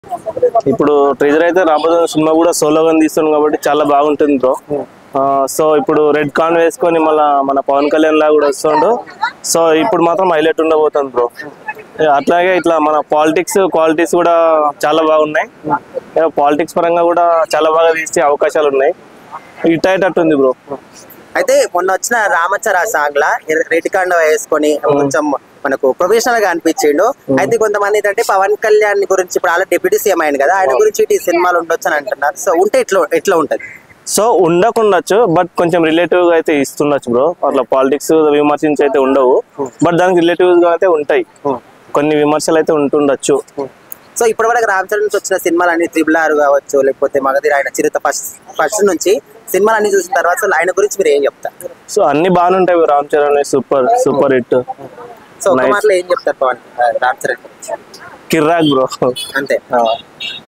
ఇప్పుడు ట్రెజర్ అయితే రాబోతున్న సినిమా కూడా సోలోగా తీస్తుంది కాబట్టి చాలా బాగుంటుంది బ్రో సో ఇప్పుడు రెడ్ కాన్ వేసుకొని మళ్ళా మన పవన్ కళ్యాణ్ లాగా కూడా వస్తుండు సో ఇప్పుడు మాత్రం హైలైట్ ఉండబోతుంది బ్రో అట్లాగే ఇట్లా మన పాలిటిక్స్ క్వాలిటీస్ కూడా చాలా బాగున్నాయి పాలిటిక్స్ పరంగా కూడా చాలా బాగా తీసే అవకాశాలు ఉన్నాయి హిట్ అయ్యేటట్టుంది బ్రో అయితే మొన్న వచ్చిన రామచర సాంగ్ లా రెడ్ కాండ వేసుకొని కొంచెం మనకు ప్రొఫెషనల్ గా అనిపించిండు అయితే కొంతమంది ఏంటంటే పవన్ కళ్యాణ్ గురించి ఇప్పుడు అలా డిప్యూటీ సీఎం అయింది కదా ఆయన గురించి ఈ సినిమాలు ఉండొచ్చు అని అంటున్నారు సో ఉంటే ఎట్లా ఎట్లా ఉంటది సో ఉండకుండొచ్చు బట్ కొంచెం రిలేటివ్ గా అయితే ఇస్తుండొచ్చు బ్రో అట్లా పాలిటిక్స్ విమర్శించి అయితే ఉండవు బట్ దానికి రిలేటివ్ గా అయితే ఉంటాయి కొన్ని విమర్శలు అయితే ఉంటుండొచ్చు సో ఇప్పటి వరకు రామ్ చరణ్ నుంచి వచ్చిన సినిమాలు అన్ని త్రిబుల్ ఆర్ కావచ్చు లేకపోతే మగధీర ఆయన చిరుత ఫస్ట్ ఫస్ట్ నుంచి సినిమాలు అన్ని చూసిన తర్వాత అసలు ఆయన గురించి మీరు ఏం చెప్తారు సో అన్ని బాగానే ఉంటాయి Ram Charan super super hit so ఒక Nice. మాటలో ఏం చెప్తారు పవన్ ఆ, రామ్ చరణ్ గురించి కిర్రాక్ బ్రో అంతే